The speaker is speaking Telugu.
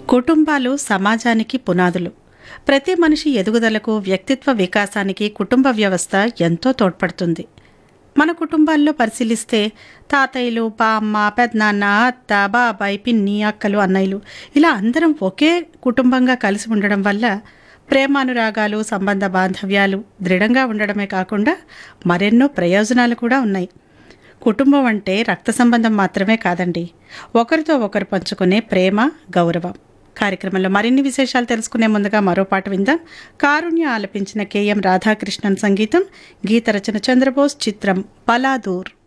కుటుంబాలు సమాజానికి పునాదులు ప్రతి మనిషి ఎదుగుదలకు వ్యక్తిత్వ వికాసానికి కుటుంబ వ్యవస్థ ఎంతో తోడ్పడుతుంది మన కుటుంబాల్లో పరిశీలిస్తే తాతయ్యలు బామ్మ పెద్దనాన్న అత్త బాబాయ్ పిన్ని అక్కలు అన్నయ్యలు ఇలా అందరం ఒకే కుటుంబంగా కలిసి ఉండడం వల్ల ప్రేమానురాగాలు సంబంధ బాంధవ్యాలు దృఢంగా ఉండడమే కాకుండా మరెన్నో ప్రయోజనాలు కూడా ఉన్నాయి కుటుంబం అంటే రక్త సంబంధం మాత్రమే కాదండి ఒకరితో ఒకరు పంచుకునే ప్రేమ గౌరవం కార్యక్రమంలో మరిన్ని విశేషాలు తెలుసుకునే ముందుగా మరో పాట విందాం కారుణ్య ఆలపించిన కెఎం రాధాకృష్ణన్ సంగీతం గీత రచన చంద్రబోస్ చిత్రం బలాదూర్